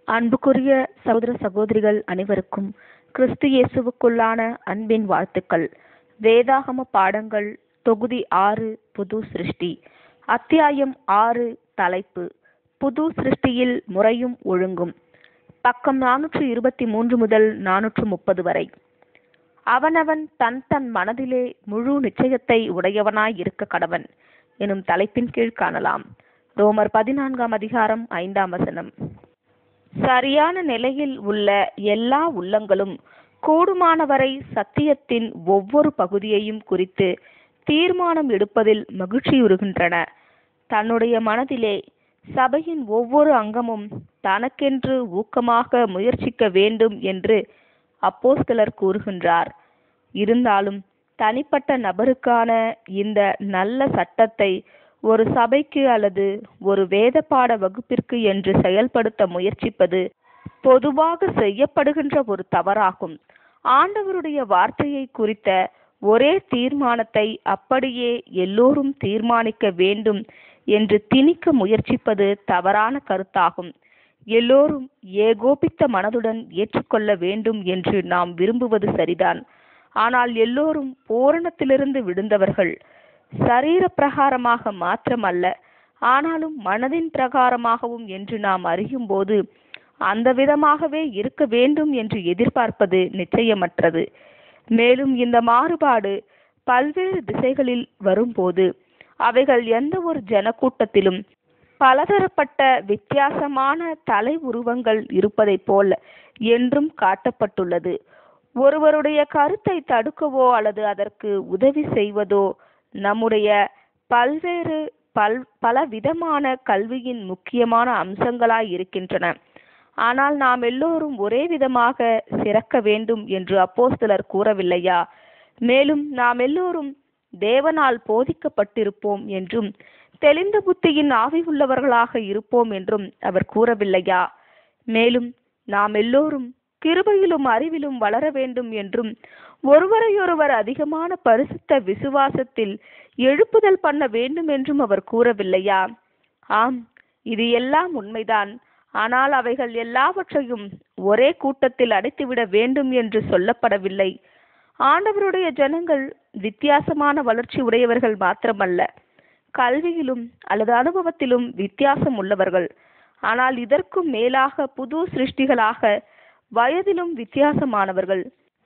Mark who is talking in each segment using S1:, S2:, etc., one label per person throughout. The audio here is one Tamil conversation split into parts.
S1: அன்புக்குரிய சகோதர சகோதரிகள் அனைவருக்கும் கிறிஸ்து இயேசுவுக்குள்ளான அன்பின் வாழ்த்துக்கள் வேதாகம பாடங்கள் தொகுதி ஆறு புது சிருஷ்டி அத்தியாயம் ஆறு தலைப்பு புது சிருஷ்டியில் முறையும் ஒழுங்கும் பக்கம் நானூற்று இருபத்தி மூன்று முதல் நானூற்று முப்பது வரை அவனவன் தன் தன் மனதிலே முழு நிச்சயத்தை உடையவனாய் இருக்க கடவன் எனும் தலைப்பின் கீழ் காணலாம் ரோமர் பதினான்காம் அதிகாரம் ஐந்தாம் வசனம் சரியான நிலையில் உள்ள எல்லா உள்ளங்களும் கூடுமானவரை சத்தியத்தின் ஒவ்வொரு பகுதியையும் குறித்து தீர்மானம் எடுப்பதில் மகிழ்ச்சியுறுகின்றன தன்னுடைய மனதிலே சபையின் ஒவ்வொரு அங்கமும் தனக்கென்று ஊக்கமாக முயற்சிக்க வேண்டும் என்று அப்போஸ்தலர் கூறுகின்றார் இருந்தாலும் தனிப்பட்ட நபருக்கான இந்த நல்ல சட்டத்தை ஒரு சபைக்கு அல்லது ஒரு வேதபாட வகுப்பிற்கு என்று செயல்படுத்த முயற்சிப்பது பொதுவாக செய்யப்படுகின்ற ஒரு தவறாகும் ஆண்டவருடைய வார்த்தையை குறித்த ஒரே தீர்மானத்தை அப்படியே எல்லோரும் தீர்மானிக்க வேண்டும் என்று திணிக்க முயற்சிப்பது தவறான கருத்தாகும் எல்லோரும் ஏகோபித்த மனதுடன் ஏற்றுக்கொள்ள வேண்டும் என்று நாம் விரும்புவது சரிதான் ஆனால் எல்லோரும் பூரணத்திலிருந்து விழுந்தவர்கள் சரீர பிரகாரமாக மாத்திரமல்ல ஆனாலும் மனதின் பிரகாரமாகவும் என்று நாம் அறியும் போது அந்த விதமாகவே இருக்க வேண்டும் என்று எதிர்பார்ப்பது நிச்சயமற்றது மேலும் இந்த மாறுபாடு பல்வேறு திசைகளில் வரும்போது அவைகள் எந்த ஒரு ஜனக்கூட்டத்திலும் பலதரப்பட்ட வித்தியாசமான தலை உருவங்கள் இருப்பதைப் போல என்றும் காட்டப்பட்டுள்ளது ஒருவருடைய கருத்தை தடுக்கவோ அல்லது அதற்கு உதவி செய்வதோ நம்முடைய பல்வேறு பல் பல விதமான கல்வியின் முக்கியமான அம்சங்களாய் இருக்கின்றன ஆனால் நாம் எல்லோரும் ஒரே விதமாக சிறக்க வேண்டும் என்று அப்போஸ்தலர் கூறவில்லையா மேலும் நாம் எல்லோரும் தேவனால் போதிக்கப்பட்டிருப்போம் என்றும் தெளிந்த புத்தியின் ஆவி உள்ளவர்களாக இருப்போம் என்றும் அவர் கூறவில்லையா மேலும் நாம் எல்லோரும் கிருபையிலும் அறிவிலும் வளர வேண்டும் என்றும் ஒருவரையொருவர் அதிகமான பரிசுத்த விசுவாசத்தில் எழுப்புதல் பண்ண வேண்டும் என்றும் அவர் கூறவில்லையா ஆம் இது எல்லாம் உண்மைதான் ஆனால் அவைகள் எல்லாவற்றையும் ஒரே கூட்டத்தில் அடைத்துவிட வேண்டும் என்று சொல்லப்படவில்லை ஆண்டவருடைய ஜனங்கள் வித்தியாசமான வளர்ச்சி உடையவர்கள் மாத்திரமல்ல கல்வியிலும் அல்லது அனுபவத்திலும் வித்தியாசம் உள்ளவர்கள் ஆனால் இதற்கும் மேலாக புது சிருஷ்டிகளாக வயதிலும் வித்தியாசமானவர்கள்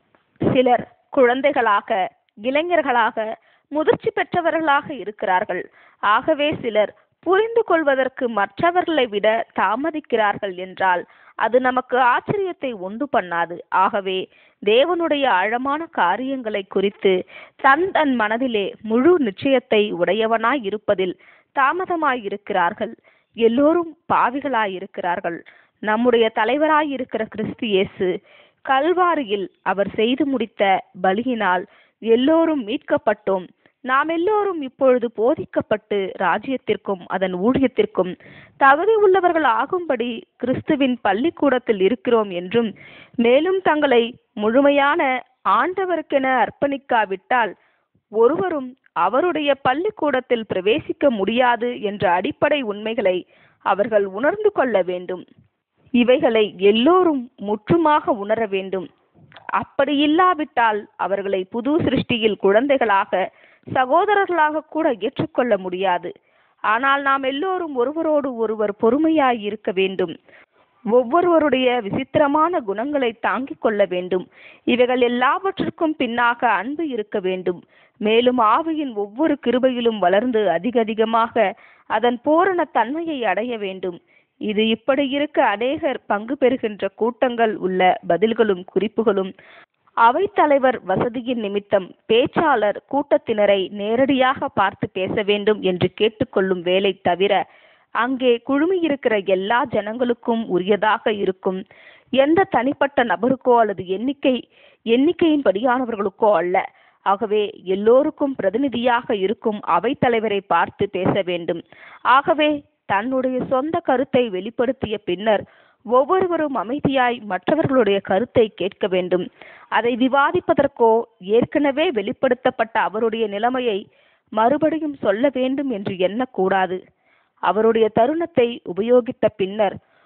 S1: சிலர் குழந்தைகளாக இளைஞர்களாக முதிர்ச்சி பெற்றவர்களாக இருக்கிறார்கள் ஆகவே சிலர் புரிந்து கொள்வதற்கு மற்றவர்களை விட தாமதிக்கிறார்கள் என்றால் அது நமக்கு ஆச்சரியத்தை உண்டு பண்ணாது ஆகவே தேவனுடைய ஆழமான காரியங்களை குறித்து தன் தன் மனதிலே முழு நிச்சயத்தை உடையவனாய் இருப்பதில் தாமதமாய் இருக்கிறார்கள் எல்லோரும் பாவிகளாய் இருக்கிறார்கள் நம்முடைய தலைவராய் இருக்கிற கிறிஸ்து இயேசு கல்வாரியில் அவர் செய்து முடித்த பலியினால் எல்லோரும் மீட்கப்பட்டோம் நாம் எல்லோரும் இப்பொழுது போதிக்கப்பட்டு ராஜ்யத்திற்கும் அதன் ஊழியத்திற்கும் தகுதி உள்ளவர்கள் ஆகும்படி கிறிஸ்துவின் பள்ளிக்கூடத்தில் இருக்கிறோம் என்றும் மேலும் தங்களை முழுமையான ஆண்டவருக்கென அர்ப்பணிக்காவிட்டால் ஒருவரும் அவருடைய பள்ளிக்கூடத்தில் பிரவேசிக்க முடியாது என்ற அடிப்படை உண்மைகளை அவர்கள் உணர்ந்து கொள்ள வேண்டும் இவைகளை எல்லோரும் முற்றுமாக உணர வேண்டும் அப்படி இல்லாவிட்டால் அவர்களை புது சிருஷ்டியில் குழந்தைகளாக சகோதரர்களாக கூட ஏற்றுக்கொள்ள முடியாது ஆனால் நாம் எல்லோரும் ஒருவரோடு ஒருவர் பொறுமையாய் இருக்க வேண்டும் ஒவ்வொருவருடைய விசித்திரமான குணங்களை தாங்கிக் கொள்ள வேண்டும் இவைகள் எல்லாவற்றிற்கும் பின்னாக அன்பு இருக்க வேண்டும் மேலும் ஆவியின் ஒவ்வொரு கிருபையிலும் வளர்ந்து அதிக அதிகமாக அதன் பூரண தன்மையை அடைய வேண்டும் இது இப்படி இருக்க அநேகர் பங்கு பெறுகின்ற கூட்டங்கள் உள்ள பதில்களும் குறிப்புகளும் அவைத்தலைவர் வசதியின் நிமித்தம் பேச்சாளர் கூட்டத்தினரை நேரடியாக பார்த்து பேச வேண்டும் என்று கேட்டுக்கொள்ளும் வேலை தவிர அங்கே குழுமியிருக்கிற எல்லா ஜனங்களுக்கும் உரியதாக இருக்கும் எந்த தனிப்பட்ட நபருக்கோ அல்லது எண்ணிக்கை எண்ணிக்கையின்படியானவர்களுக்கோ அல்ல ஆகவே எல்லோருக்கும் பிரதிநிதியாக இருக்கும் அவைத்தலைவரை பார்த்து பேச வேண்டும் ஆகவே தன்னுடைய சொந்த கருத்தை வெளிப்படுத்திய பின்னர் ஒவ்வொருவரும் அமைதியாய் மற்றவர்களுடைய கருத்தை கேட்க வேண்டும் அதை விவாதிப்பதற்கோ ஏற்கனவே வெளிப்படுத்தப்பட்ட அவருடைய நிலைமையை மறுபடியும் சொல்ல வேண்டும் என்று எண்ணக்கூடாது அவருடைய தருணத்தை உபயோகித்த பின்னர்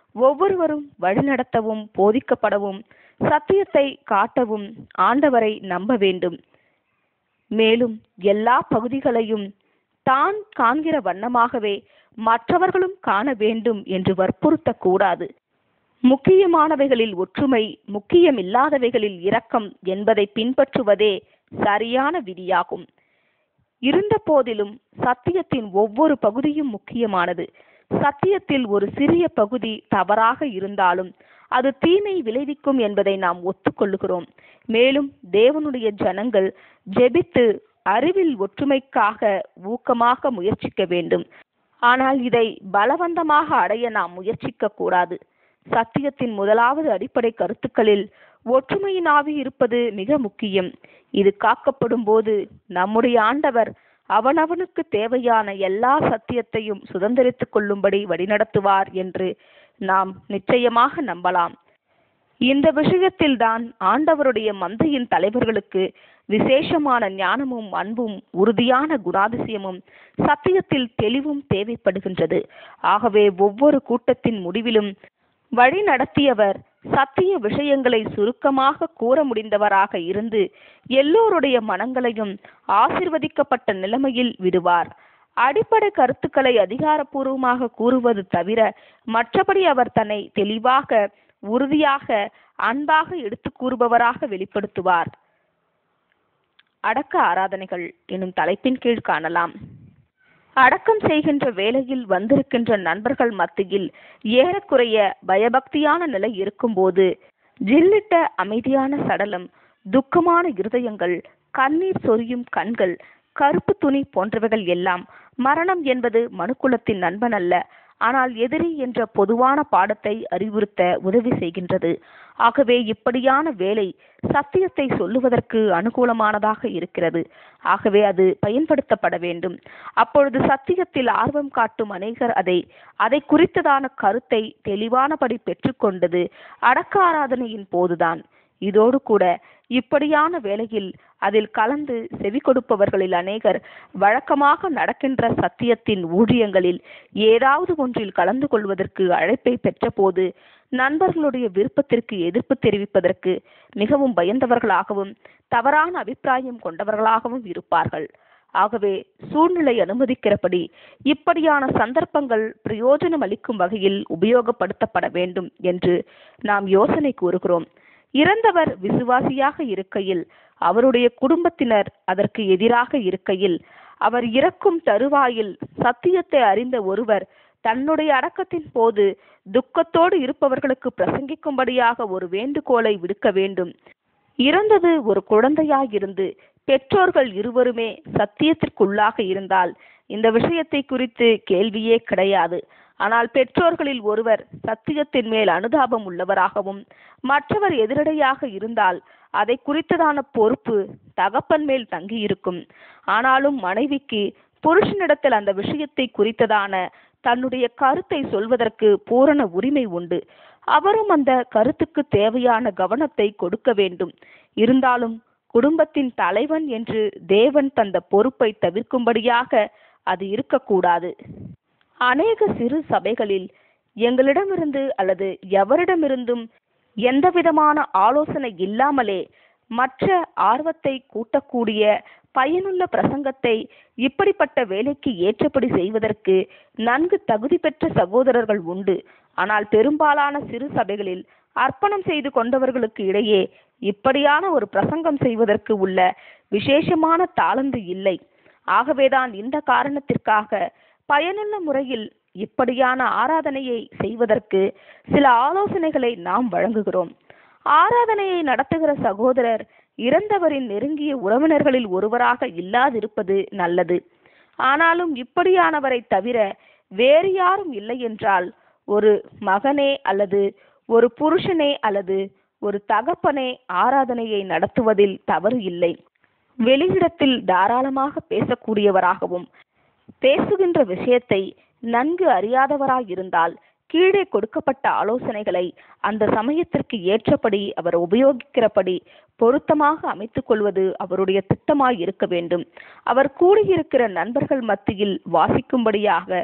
S1: ஒவ்வொருவரும் வழிநடத்தவும் போதிக்கப்படவும் சத்தியத்தை காட்டவும் ஆண்டவரை நம்ப வேண்டும் மேலும் எல்லா பகுதிகளையும் தான் காண்கிற வண்ணமாகவே மற்றவர்களும் காண வேண்டும் என்று வற்புறுத்தக்கூடாது முக்கியமானவைகளில் ஒற்றுமை முக்கியமில்லாதவைகளில் இரக்கம் என்பதை பின்பற்றுவதே சரியான விதியாகும் இருந்த போதிலும் சத்தியத்தின் ஒவ்வொரு பகுதியும் முக்கியமானது சத்தியத்தில் ஒரு சிறிய பகுதி தவறாக இருந்தாலும் அது தீமை விளைவிக்கும் என்பதை நாம் ஒத்துக்கொள்ளுகிறோம் மேலும் தேவனுடைய ஜனங்கள் ஜெபித்து அறிவில் ஒற்றுமைக்காக ஊக்கமாக முயற்சிக்க வேண்டும் ஆனால் இதை பலவந்தமாக அடைய நாம் முயற்சிக்க கூடாது சத்தியத்தின் முதலாவது அடிப்படை கருத்துக்களில் ஒற்றுமையின் ஆவி இருப்பது மிக முக்கியம் இது காக்கப்படும் போது நம்முடைய ஆண்டவர் அவனவனுக்கு தேவையான எல்லா சத்தியத்தையும் சுதந்திரித்துக் கொள்ளும்படி வழிநடத்துவார் என்று நாம் நிச்சயமாக நம்பலாம் இந்த விஷயத்தில் தான் ஆண்டவருடைய மந்தையின் தலைவர்களுக்கு விசேஷமான ஞானமும் அன்பும் உறுதியான குணாதிசயமும் சத்தியத்தில் தெளிவும் தேவைப்படுகின்றது ஆகவே ஒவ்வொரு கூட்டத்தின் முடிவிலும் வழி நடத்தியவர் சத்திய விஷயங்களை சுருக்கமாக கூற முடிந்தவராக இருந்து எல்லோருடைய மனங்களையும் ஆசிர்வதிக்கப்பட்ட நிலைமையில் விடுவார் அடிப்படை கருத்துக்களை அதிகாரப்பூர்வமாக கூறுவது தவிர மற்றபடி அவர் தன்னை தெளிவாக உறுதியாக அன்பாக எடுத்து கூறுபவராக வெளிப்படுத்துவார் அடக்க ஆராதனைகள் எனும் தலைப்பின் கீழ் காணலாம் அடக்கம் செய்கின்ற வேளையில் வந்திருக்கின்ற நண்பர்கள் மத்தியில் ஏறக்குறைய பயபக்தியான நிலை இருக்கும்போது ஜில்லிட்ட அமைதியான சடலம் துக்கமான இருதயங்கள் கண்ணீர் சொரியும் கண்கள் கருப்பு துணி போன்றவைகள் எல்லாம் மரணம் என்பது மனுக்குலத்தின் நண்பன் அல்ல ஆனால் எதிரி என்ற பொதுவான பாடத்தை அறிவுறுத்த உதவி செய்கின்றது ஆகவே இப்படியான வேலை சத்தியத்தை சொல்லுவதற்கு அனுகூலமானதாக இருக்கிறது ஆகவே அது பயன்படுத்தப்பட வேண்டும் அப்பொழுது சத்தியத்தில் ஆர்வம் காட்டும் அநேகர் அதை அதை குறித்ததான கருத்தை தெளிவானபடி பெற்றுக்கொண்டது அடக்க ஆராதனையின் போதுதான் இதோடு கூட இப்படியான வேளையில் அதில் கலந்து செவி கொடுப்பவர்களில் அநேகர் வழக்கமாக நடக்கின்ற சத்தியத்தின் ஊழியங்களில் ஏதாவது ஒன்றில் கலந்து கொள்வதற்கு அழைப்பை பெற்றபோது நண்பர்களுடைய விருப்பத்திற்கு எதிர்ப்பு தெரிவிப்பதற்கு மிகவும் பயந்தவர்களாகவும் தவறான அபிப்பிராயம் கொண்டவர்களாகவும் இருப்பார்கள் ஆகவே சூழ்நிலை அனுமதிக்கிறபடி இப்படியான சந்தர்ப்பங்கள் பிரயோஜனம் அளிக்கும் வகையில் உபயோகப்படுத்தப்பட வேண்டும் என்று நாம் யோசனை கூறுகிறோம் இறந்தவர் விசுவாசியாக இருக்கையில் அவருடைய குடும்பத்தினர் அதற்கு எதிராக இருக்கையில் அவர் இறக்கும் தருவாயில் சத்தியத்தை அறிந்த ஒருவர் தன்னுடைய அடக்கத்தின் போது துக்கத்தோடு இருப்பவர்களுக்கு பிரசங்கிக்கும்படியாக ஒரு வேண்டுகோளை விடுக்க வேண்டும் இறந்தது ஒரு குழந்தையாயிருந்து பெற்றோர்கள் இருவருமே சத்தியத்திற்குள்ளாக இருந்தால் இந்த விஷயத்தை குறித்து கேள்வியே கிடையாது ஆனால் பெற்றோர்களில் ஒருவர் சத்தியத்தின் மேல் அனுதாபம் உள்ளவராகவும் மற்றவர் எதிரடையாக இருந்தால் அதை குறித்ததான பொறுப்பு தகப்பன் மேல் தங்கியிருக்கும் ஆனாலும் மனைவிக்கு புருஷனிடத்தில் அந்த விஷயத்தை குறித்ததான தன்னுடைய கருத்தை சொல்வதற்கு பூரண உரிமை உண்டு அவரும் அந்த கருத்துக்கு தேவையான கவனத்தை கொடுக்க வேண்டும் இருந்தாலும் குடும்பத்தின் தலைவன் என்று தேவன் தந்த பொறுப்பை தவிர்க்கும்படியாக அது இருக்கக்கூடாது அநேக சிறு சபைகளில் எங்களிடமிருந்து அல்லது எவரிடமிருந்தும் எந்தவிதமான ஆலோசனை இல்லாமலே மற்ற ஆர்வத்தை கூட்டக்கூடிய பயனுள்ள பிரசங்கத்தை இப்படிப்பட்ட வேலைக்கு ஏற்றபடி செய்வதற்கு நன்கு தகுதி பெற்ற சகோதரர்கள் உண்டு ஆனால் பெரும்பாலான சிறு சபைகளில் அர்ப்பணம் செய்து கொண்டவர்களுக்கு இடையே இப்படியான ஒரு பிரசங்கம் செய்வதற்கு உள்ள விசேஷமான தாளந்து இல்லை ஆகவேதான் இந்த காரணத்திற்காக பயனுள்ள முறையில் இப்படியான ஆராதனையை செய்வதற்கு சில ஆலோசனைகளை நாம் வழங்குகிறோம் ஆராதனையை நடத்துகிற சகோதரர் இறந்தவரின் நெருங்கிய உறவினர்களில் ஒருவராக இல்லாதிருப்பது நல்லது ஆனாலும் இப்படியானவரை தவிர வேறு யாரும் இல்லை என்றால் ஒரு மகனே அல்லது ஒரு புருஷனே அல்லது ஒரு தகப்பனே ஆராதனையை நடத்துவதில் தவறு இல்லை வெளியிடத்தில் தாராளமாக பேசக்கூடியவராகவும் பேசுகின்ற விஷயத்தை நன்கு அறியாதவராயிருந்தால் கீழே கொடுக்கப்பட்ட ஆலோசனைகளை அந்த சமயத்திற்கு ஏற்றபடி அவர் உபயோகிக்கிறபடி பொருத்தமாக அமைத்துக் கொள்வது அவருடைய திட்டமாய் இருக்க வேண்டும் அவர் கூடியிருக்கிற நண்பர்கள் மத்தியில் வாசிக்கும்படியாக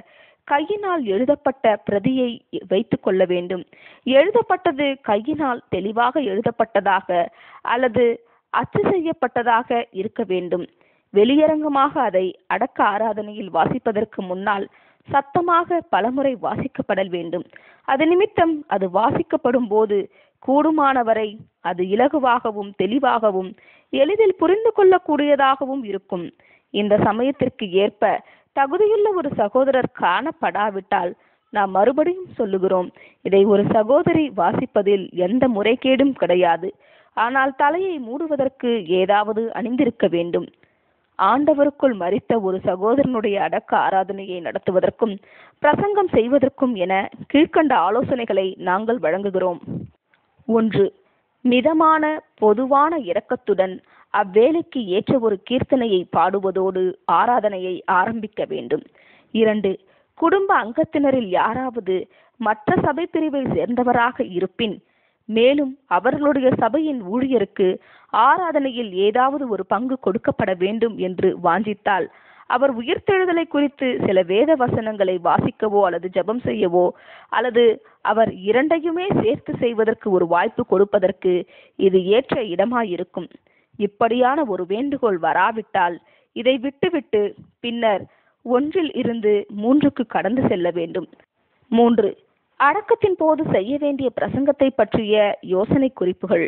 S1: கையினால் எழுதப்பட்ட பிரதியை வைத்துக் கொள்ள வேண்டும் எழுதப்பட்டது கையினால் தெளிவாக எழுதப்பட்டதாக அல்லது அச்சு செய்யப்பட்டதாக இருக்க வேண்டும் வெளியரங்கமாக அதை அடக்க ஆராதனையில் வாசிப்பதற்கு முன்னால் சத்தமாக பலமுறை வாசிக்கப்படல் வேண்டும் அது நிமித்தம் அது வாசிக்கப்படும் போது கூடுமானவரை அது இலகுவாகவும் தெளிவாகவும் எளிதில் புரிந்து கொள்ளக்கூடியதாகவும் இருக்கும் இந்த சமயத்திற்கு ஏற்ப தகுதியுள்ள ஒரு சகோதரர் காணப்படாவிட்டால் நாம் மறுபடியும் சொல்லுகிறோம் இதை ஒரு சகோதரி வாசிப்பதில் எந்த முறைகேடும் கிடையாது ஆனால் தலையை மூடுவதற்கு ஏதாவது அணிந்திருக்க வேண்டும் ஆண்டவருக்குள் மறித்த ஒரு சகோதரனுடைய அடக்க ஆராதனையை நடத்துவதற்கும் பிரசங்கம் செய்வதற்கும் என கீழ்க்கண்ட ஆலோசனைகளை நாங்கள் வழங்குகிறோம் ஒன்று மிதமான பொதுவான இரக்கத்துடன் அவ்வேலைக்கு ஏற்ற ஒரு கீர்த்தனையை பாடுவதோடு ஆராதனையை ஆரம்பிக்க வேண்டும் இரண்டு குடும்ப அங்கத்தினரில் யாராவது மற்ற சபை பிரிவை சேர்ந்தவராக இருப்பின் மேலும் அவர்களுடைய சபையின் ஊழியருக்கு ஆராதனையில் ஏதாவது ஒரு பங்கு கொடுக்கப்பட வேண்டும் என்று வாஞ்சித்தால் அவர் உயிர்த்தெழுதலை குறித்து சில வேத வசனங்களை வாசிக்கவோ அல்லது ஜெபம் செய்யவோ அல்லது அவர் இரண்டையுமே சேர்த்து செய்வதற்கு ஒரு வாய்ப்பு கொடுப்பதற்கு இது ஏற்ற இடமாயிருக்கும் இப்படியான ஒரு வேண்டுகோள் வராவிட்டால் இதை விட்டுவிட்டு பின்னர் ஒன்றில் இருந்து மூன்றுக்கு கடந்து செல்ல வேண்டும் மூன்று அடக்கத்தின் போது செய்ய வேண்டிய பிரசங்கத்தை பற்றிய யோசனை குறிப்புகள்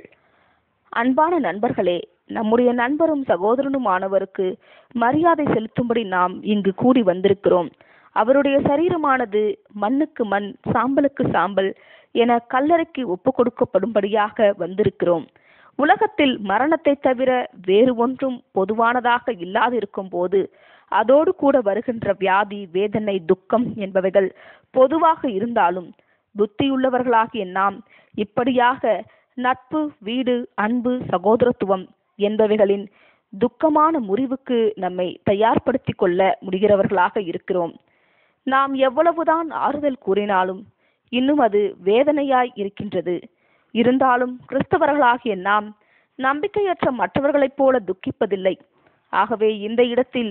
S1: அன்பான நண்பர்களே நம்முடைய நண்பரும் சகோதரனுமானவருக்கு மரியாதை செலுத்தும்படி நாம் இங்கு கூடி வந்திருக்கிறோம் அவருடைய சரீரமானது மண்ணுக்கு மண் சாம்பலுக்கு சாம்பல் என கல்லறைக்கு ஒப்பு கொடுக்கப்படும்படியாக வந்திருக்கிறோம் உலகத்தில் மரணத்தை தவிர வேறு ஒன்றும் பொதுவானதாக இல்லாதிருக்கும் போது அதோடு கூட வருகின்ற வியாதி வேதனை துக்கம் என்பவைகள் பொதுவாக இருந்தாலும் புத்தியுள்ளவர்களாகிய நாம் இப்படியாக நட்பு வீடு அன்பு சகோதரத்துவம் என்பவைகளின் துக்கமான முறிவுக்கு நம்மை தயார்படுத்திக் கொள்ள முடிகிறவர்களாக இருக்கிறோம் நாம் எவ்வளவுதான் ஆறுதல் கூறினாலும் இன்னும் அது வேதனையாய் இருக்கின்றது இருந்தாலும் கிறிஸ்தவர்களாகிய நாம் நம்பிக்கையற்ற மற்றவர்களைப் போல துக்கிப்பதில்லை ஆகவே இந்த இடத்தில்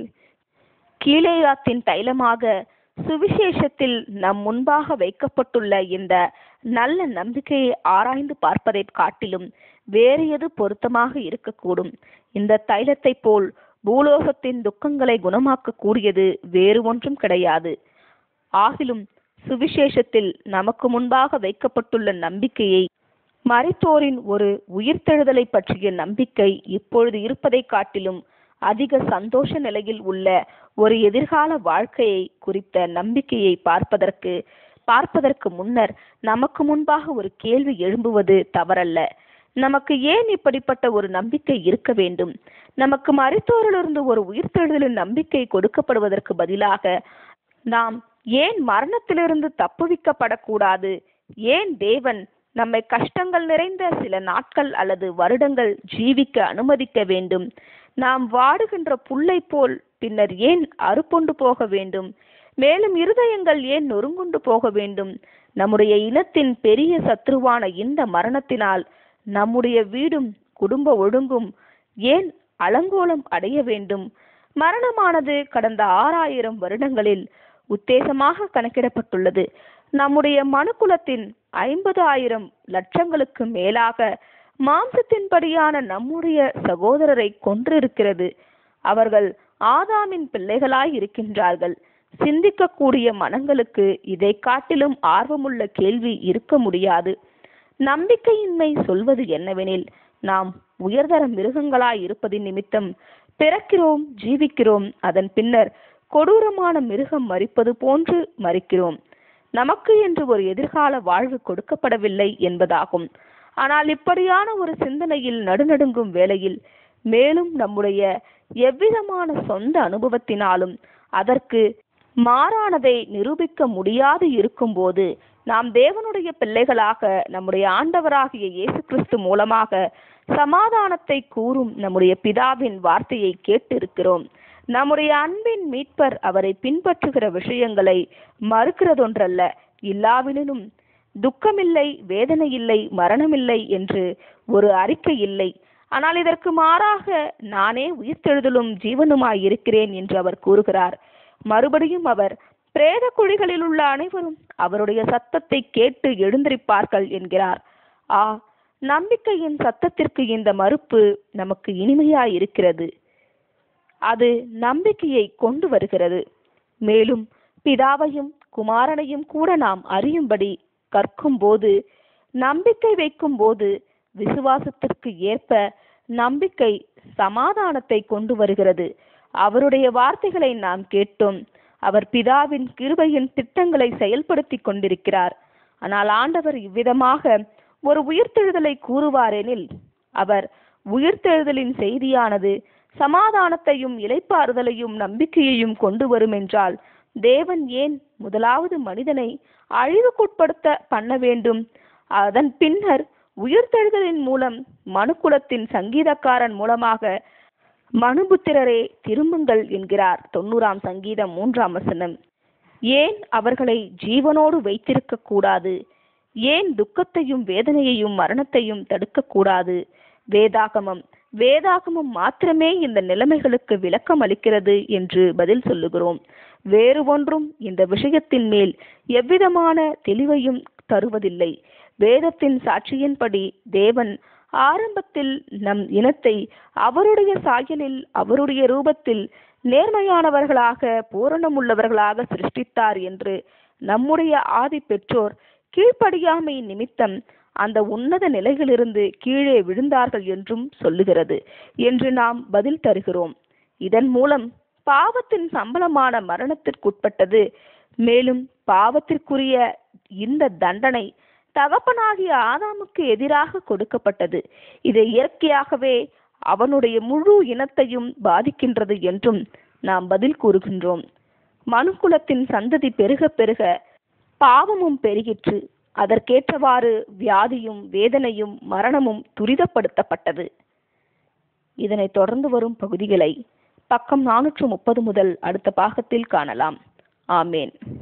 S1: கீழேயாத்தின் தைலமாக சுவிசேஷத்தில் நம் முன்பாக வைக்கப்பட்டுள்ள இந்த நல்ல நம்பிக்கையை ஆராய்ந்து பார்ப்பதைக் காட்டிலும் வேறு எது பொருத்தமாக இருக்கக்கூடும் இந்த தைலத்தைப் போல் பூலோகத்தின் துக்கங்களை குணமாக்க கூடியது வேறு ஒன்றும் கிடையாது ஆகிலும் சுவிசேஷத்தில் நமக்கு முன்பாக வைக்கப்பட்டுள்ள நம்பிக்கையை மறைத்தோரின் ஒரு உயிர்த்தெழுதலை பற்றிய நம்பிக்கை இப்பொழுது இருப்பதைக் காட்டிலும் அதிக சந்தோஷ நிலையில் உள்ள ஒரு எதிர்கால வாழ்க்கையை குறித்த நம்பிக்கையை பார்ப்பதற்கு பார்ப்பதற்கு முன்னர் நமக்கு முன்பாக ஒரு கேள்வி எழும்புவது தவறல்ல நமக்கு ஏன் இப்படிப்பட்ட ஒரு நம்பிக்கை இருக்க வேண்டும் நமக்கு மருத்துவரிலிருந்து ஒரு உயிர்த்தெழுதலின் நம்பிக்கை கொடுக்கப்படுவதற்கு பதிலாக நாம் ஏன் மரணத்திலிருந்து தப்புவிக்கப்படக்கூடாது ஏன் தேவன் நம்மை கஷ்டங்கள் நிறைந்த சில நாட்கள் அல்லது வருடங்கள் ஜீவிக்க அனுமதிக்க வேண்டும் நாம் வாடுகின்ற புல்லை போல் பின்னர் ஏன் அறுப்புண்டு போக வேண்டும் மேலும் இருதயங்கள் ஏன் நொறுங்குண்டு போக வேண்டும் நம்முடைய இனத்தின் பெரிய சத்ருவான இந்த மரணத்தினால் நம்முடைய வீடும் குடும்ப ஒழுங்கும் ஏன் அலங்கோலம் அடைய வேண்டும் மரணமானது கடந்த ஆறாயிரம் வருடங்களில் உத்தேசமாக கணக்கிடப்பட்டுள்ளது நம்முடைய மனுக்குலத்தின் ஐம்பது ஆயிரம் லட்சங்களுக்கு மேலாக மாம்சத்தின்படியான நம்முடைய சகோதரரை கொன்றிருக்கிறது அவர்கள் ஆதாமின் பிள்ளைகளாய் இருக்கின்றார்கள் சிந்திக்கக்கூடிய மனங்களுக்கு இதை காட்டிலும் ஆர்வமுள்ள கேள்வி இருக்க முடியாது நம்பிக்கையின்மை சொல்வது என்னவெனில் நாம் உயர்தர மிருகங்களாய் இருப்பதின் நிமித்தம் பிறக்கிறோம் ஜீவிக்கிறோம் அதன் பின்னர் கொடூரமான மிருகம் மறிப்பது போன்று மறிக்கிறோம் நமக்கு என்று ஒரு எதிர்கால வாழ்வு கொடுக்கப்படவில்லை என்பதாகும் ஆனால் இப்படியான ஒரு சிந்தனையில் நடுநடுங்கும் வேளையில் மேலும் நம்முடைய எவ்விதமான சொந்த அனுபவத்தினாலும் அதற்கு மாறானதை நிரூபிக்க முடியாது இருக்கும்போது நாம் தேவனுடைய பிள்ளைகளாக நம்முடைய ஆண்டவராகிய இயேசு கிறிஸ்து மூலமாக சமாதானத்தை கூறும் நம்முடைய பிதாவின் வார்த்தையை கேட்டிருக்கிறோம் நம்முடைய அன்பின் மீட்பர் அவரை பின்பற்றுகிற விஷயங்களை மறுக்கிறதொன்றல்ல இல்லாவிடனும் துக்கமில்லை வேதனை இல்லை மரணமில்லை என்று ஒரு அறிக்கை இல்லை ஆனால் இதற்கு மாறாக நானே உயிர்த்தெழுதலும் ஜீவனுமாய் இருக்கிறேன் என்று அவர் கூறுகிறார் மறுபடியும் அவர் பிரேத குழிகளில் உள்ள அனைவரும் அவருடைய சத்தத்தை கேட்டு எழுந்திருப்பார்கள் என்கிறார் ஆ நம்பிக்கையின் சத்தத்திற்கு இந்த மறுப்பு நமக்கு இனிமையாய் இருக்கிறது அது நம்பிக்கையை கொண்டு வருகிறது மேலும் பிதாவையும் குமாரனையும் கூட நாம் அறியும்படி கற்கும் போது நம்பிக்கை வைக்கும் போது விசுவாசத்திற்கு ஏற்ப நம்பிக்கை சமாதானத்தை கொண்டு வருகிறது அவருடைய வார்த்தைகளை நாம் கேட்டோம் அவர் பிதாவின் கிருபையின் திட்டங்களை செயல்படுத்தி கொண்டிருக்கிறார் ஆனால் ஆண்டவர் இவ்விதமாக ஒரு உயிர்த்தெழுதலை கூறுவாரெனில் அவர் உயிர்த்தெழுதலின் செய்தியானது சமாதானத்தையும் இலைப்பாறுதலையும் நம்பிக்கையையும் கொண்டு வரும் என்றால் தேவன் ஏன் முதலாவது மனிதனை அழிவுக்குட்படுத்த பண்ண வேண்டும் அதன் பின்னர் உயிர்த்தெழுதலின் மூலம் மனுக்குலத்தின் சங்கீதக்காரன் மூலமாக மனுபுத்திரரே திரும்புங்கள் என்கிறார் தொண்ணூறாம் சங்கீதம் மூன்றாம் வசனம் ஏன் அவர்களை ஜீவனோடு வைத்திருக்க கூடாது ஏன் துக்கத்தையும் வேதனையையும் மரணத்தையும் தடுக்கக்கூடாது வேதாகமம் வேதாகமம் மாத்திரமே இந்த நிலைமைகளுக்கு விளக்கம் அளிக்கிறது என்று பதில் சொல்லுகிறோம் வேறு ஒன்றும் இந்த விஷயத்தின் மேல் எவ்விதமான தெளிவையும் தருவதில்லை வேதத்தின் சாட்சியின்படி தேவன் ஆரம்பத்தில் நம் இனத்தை அவருடைய சாயலில் அவருடைய ரூபத்தில் நேர்மையானவர்களாக பூரணமுள்ளவர்களாக சிருஷ்டித்தார் என்று நம்முடைய ஆதி பெற்றோர் கீழ்ப்படியாமை நிமித்தம் அந்த உன்னத நிலையிலிருந்து கீழே விழுந்தார்கள் என்றும் சொல்லுகிறது என்று நாம் பதில் தருகிறோம் இதன் மூலம் பாவத்தின் சம்பளமான மரணத்திற்குட்பட்டது மேலும் பாவத்திற்குரிய இந்த தண்டனை தகப்பனாகிய ஆதாமுக்கு எதிராக கொடுக்கப்பட்டது இது இயற்கையாகவே அவனுடைய முழு இனத்தையும் பாதிக்கின்றது என்றும் நாம் பதில் கூறுகின்றோம் மனுக்குலத்தின் சந்ததி பெருக பெருக பாவமும் பெருகிற்று அதற்கேற்றவாறு வியாதியும் வேதனையும் மரணமும் துரிதப்படுத்தப்பட்டது இதனைத் தொடர்ந்து வரும் பகுதிகளை பக்கம் நானூற்று முப்பது முதல் அடுத்த பாகத்தில் காணலாம் ஆமேன்